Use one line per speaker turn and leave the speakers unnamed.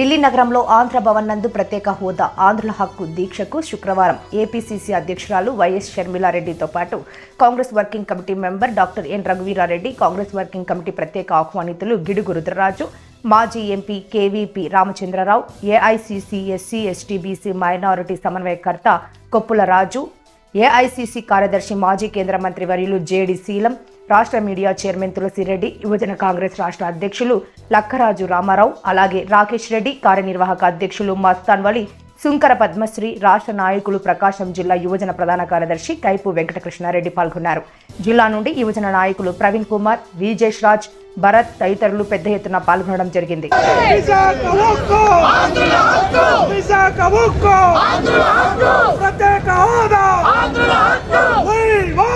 ఢిల్లీ నగరంలో ఆంధ్ర భవన్ నందు ప్రత్యేక హోదా ఆంధ్రుల హక్కు దీక్షకు శుక్రవారం ఏపీసీసీ అధ్యక్షురాలు వైఎస్ షర్మిలారెడ్డితో పాటు Congress working committee member doctor N Raghuveerareddy Congress working committee ప్రత్యేక ఆహ్వానితులు గిడుగు రుద్రరాజు మాజీ MP KVP Ramachandrarao AICC SC ST BC minority సమన్వయకర్త కొప్పుల రాజు ఏఐసీసీ కార్యదర్శి మాజీ కేంద్ర మంత్రి వర్యులు జేడి శీలం రాష్ట్ర మీడియా చైర్మన్ తులసిరెడ్డి యువజన కాంగ్రెస్ రాష్ట్ర అధ్యక్షులు లక్కరాజు రామారావు అలాగే రాకేష్ రెడ్డి కార్యనిర్వాహక అధ్యక్షులు మస్తాన్ వలి సుంకర పద్మశ్రీ రాష్ట్ర నాయకులు ప్రకాశం జిల్లా యువజన ప్రధాన కార్యదర్శి కైపు వెంకటకృష్ణారెడ్డి పాల్గొన్నారు జిల్లా నుండి యువజన నాయకులు ప్రవీణ్ కుమార్ విజేష్ రాజ్ భరత్ తదితరులు పెద్ద ఎత్తున పాల్గొనడం జరిగింది
విశాఖ ఉక్కు విశాఖ ఉక్కు ప్రత్యేక హోదా We want